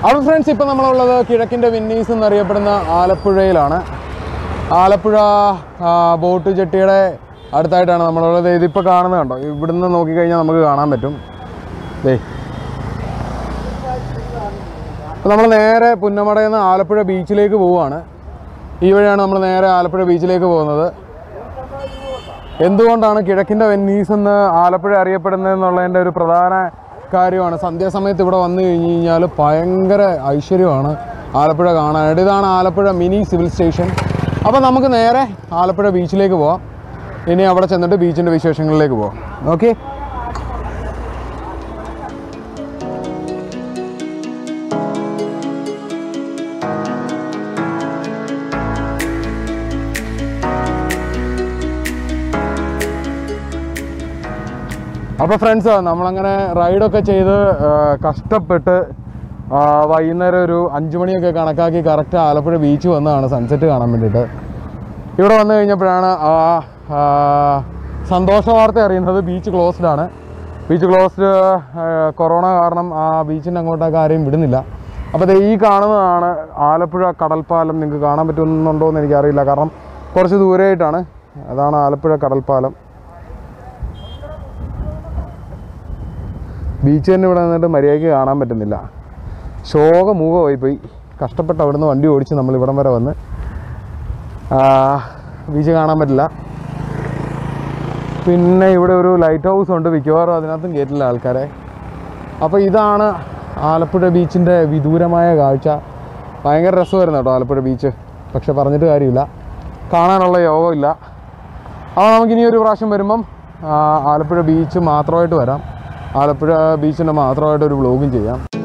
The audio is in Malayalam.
അപ്പോൾ ഫ്രണ്ട്സ് ഇപ്പം നമ്മളുള്ളത് കിഴക്കിൻ്റെ വിന്നീസ് എന്നറിയപ്പെടുന്ന ആലപ്പുഴയിലാണ് ആലപ്പുഴ ആ, ബോട്ട് ജെട്ടിയുടെ അടുത്തായിട്ടാണ് നമ്മളുള്ളത് ഇതിപ്പോൾ കാണുന്നത് കണ്ടോ ഇവിടുന്ന് നോക്കിക്കഴിഞ്ഞാൽ നമുക്ക് കാണാൻ പറ്റും ദേ അപ്പോൾ നമ്മൾ നേരെ പുന്നമടയിൽ നിന്ന് ആലപ്പുഴ ബീച്ചിലേക്ക് പോവുകയാണ് ഈ വഴിയാണ് നമ്മൾ നേരെ ആലപ്പുഴ ബീച്ചിലേക്ക് പോകുന്നത് എന്തുകൊണ്ടാണ് കിഴക്കിൻ്റെ വെന്നീസ് എന്ന് ആലപ്പുഴ അറിയപ്പെടുന്നത് എന്നുള്ളതിൻ്റെ ഒരു പ്രധാന കാര്യമാണ് സന്ധ്യാസമയത്ത് ഇവിടെ വന്നു കഴിഞ്ഞ് കഴിഞ്ഞാൽ ഭയങ്കര ഐശ്വര്യമാണ് ആലപ്പുഴ കാണാനായിട്ട് ഇതാണ് ആലപ്പുഴ മിനി സിവിൽ സ്റ്റേഷൻ അപ്പോൾ നമുക്ക് നേരെ ആലപ്പുഴ ബീച്ചിലേക്ക് പോവാം ഇനി അവിടെ ചെന്നിട്ട് ബീച്ചിൻ്റെ വിശേഷങ്ങളിലേക്ക് പോവാം ഓക്കെ അപ്പോൾ ഫ്രണ്ട്സ് നമ്മളങ്ങനെ റൈഡൊക്കെ ചെയ്ത് ആ, കഷ്ടപ്പെട്ട് ആ, വൈകുന്നേരം ഒരു അഞ്ച് മണിയൊക്കെ കണക്കാക്കി കറക്റ്റ് ആലപ്പുഴ ബീച്ച് വന്നതാണ് സൺസെറ്റ് കാണാൻ വേണ്ടിയിട്ട് ഇവിടെ വന്നു കഴിഞ്ഞപ്പോഴാണ് ആ ആ, സന്തോഷ വാർത്ത അറിയുന്നത് ബീച്ച് ക്ലോസ്ഡ് ആണ് ബീച്ച് ക്ലോസ്ഡ് കൊറോണ കാരണം ആ ബീച്ചിൻ്റെ അങ്ങോട്ടൊക്കെ ആരെയും വിടുന്നില്ല അപ്പോൾ ദേ ഈ കാണുന്നതാണ് ആലപ്പുഴ കടൽപ്പാലം നിങ്ങൾക്ക് കാണാൻ പറ്റുന്നുണ്ടോ എന്ന് എനിക്കറിയില്ല കാരണം കുറച്ച് ദൂരെയായിട്ടാണ് അതാണ് ആലപ്പുഴ കടൽപ്പാലം ബീച്ച് തന്നെ ഇവിടെ നിന്നിട്ട് മര്യാദയ്ക്ക് കാണാൻ പറ്റുന്നില്ല ശോകമൂകമായി പോയി കഷ്ടപ്പെട്ട് അവിടുന്ന് വണ്ടി ഓടിച്ച് നമ്മൾ ഇവിടം വരെ വന്ന് ആ, ബീച്ച് കാണാൻ പറ്റില്ല പിന്നെ ഇവിടെ ഒരു ലൈറ്റ് ഹൗസ് ഉണ്ട് മിക്കവാറും അതിനകത്തും കയറ്റില്ല ആൾക്കാരെ അപ്പോൾ ഇതാണ് ആലപ്പുഴ ബീച്ചിൻ്റെ വിദൂരമായ കാഴ്ച ഭയങ്കര രസമായിരുന്നു കേട്ടോ ആലപ്പുഴ ബീച്ച് പക്ഷെ പറഞ്ഞിട്ട് കാര്യമില്ല കാണാനുള്ള യോഗമില്ല അപ്പോൾ നമുക്കിനി ഒരു പ്രാവശ്യം വരുമ്പം ആ, ആലപ്പുഴ ബീച്ച് മാത്രമായിട്ട് വരാം ആലപ്പുഴ ബീച്ചിൻ്റെ മാത്രമായിട്ട് ഒരു വ്ലോഗും ചെയ്യാം